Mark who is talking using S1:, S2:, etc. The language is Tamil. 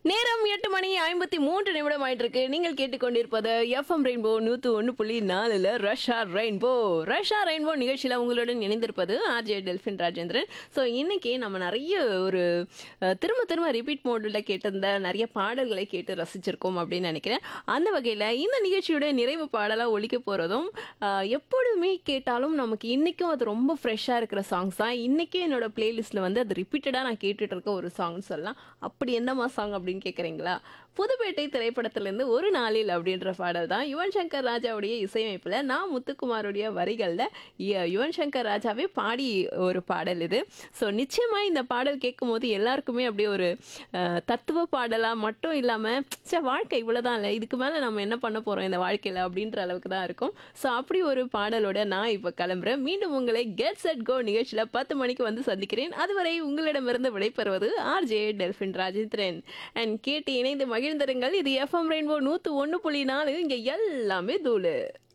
S1: நேரம் எட்டு மணி ஐம்பத்தி மூன்று நிமிடம் ஆயிட்டு இருக்கு நீங்கள் கேட்டுக்கொண்டிருப்பது எஃப்எம் ரெயின்போ நூத்து ஒன்று புள்ளி நாலுல ரஷ்யா ரெயின்போ ரஷ்யா ரெயின்போ நிகழ்ச்சியில உங்களுடன் இணைந்திருப்பது ஆர்ஜே டெல்பின் ராஜேந்திரன் ஸோ இன்னைக்கு நம்ம நிறைய ஒரு அஹ், திரும்ப திரும்ப ரிப்பீட் மோடில் கேட்டிருந்த நிறைய பாடல்களை கேட்டு ரசிச்சிருக்கோம் அப்படின்னு நினைக்கிறேன் அந்த வகையில் இந்த நிகழ்ச்சியோட நிறைவு பாடலாக ஒழிக்க போகிறதும் எப்பொழுதுமே கேட்டாலும் நமக்கு இன்றைக்கும் அது ரொம்ப ஃப்ரெஷ்ஷாக இருக்கிற சாங்ஸ் தான் இன்றைக்கே என்னோட பிளேலிஸ்ட்டில் வந்து அது ரிப்பீட்டடாக நான் கேட்டுட்டு இருக்க ஒரு சாங்னு சொல்லலாம் அப்படி என்னம்மா சாங் அப்படின்னு கேட்குறீங்களா புதுப்பேட்டை திரைப்படத்திலேருந்து ஒரு நாளில் அப்படின்ற பாடல் தான் யுவன் சங்கர் ராஜாவுடைய இசையமைப்பில் நான் முத்துக்குமாருடைய வரிகளில் யுவன் சங்கர் ராஜாவே பாடி ஒரு பாடல் இது ஸோ நிச்சயமாக இந்த பாடல் கேட்கும்போது எல்லாருக்குமே அப்படியே ஒரு அஹ், தத்துவ பாடலாக மட்டும் இல்லாமல் சே வாழ்க்கை இவ்வளோதான் இல்லை இதுக்கு மேலே நம்ம என்ன பண்ண போகிறோம் இந்த வாழ்க்கையில் அப்படின்ற அளவுக்கு தான் இருக்கும் ஸோ அப்படி ஒரு பாடலோட நான் இப்போ கிளம்புறேன் மீண்டும் உங்களை கெட் செட் கோ நிகழ்ச்சியில் பத்து மணிக்கு வந்து சந்திக்கிறேன் அதுவரை உங்களிடமிருந்து விடைபெறுவது ஆர்ஜே டெல்பின் ராஜேந்திரன் அண்ட் கேட்டு இணைந்து மகிழ்ந்திருங்கள் இது எஃப்எம் ரெயின்போ நூற்று ஒன்று புள்ளி நாலு இங்கே எல்லாமே தூளு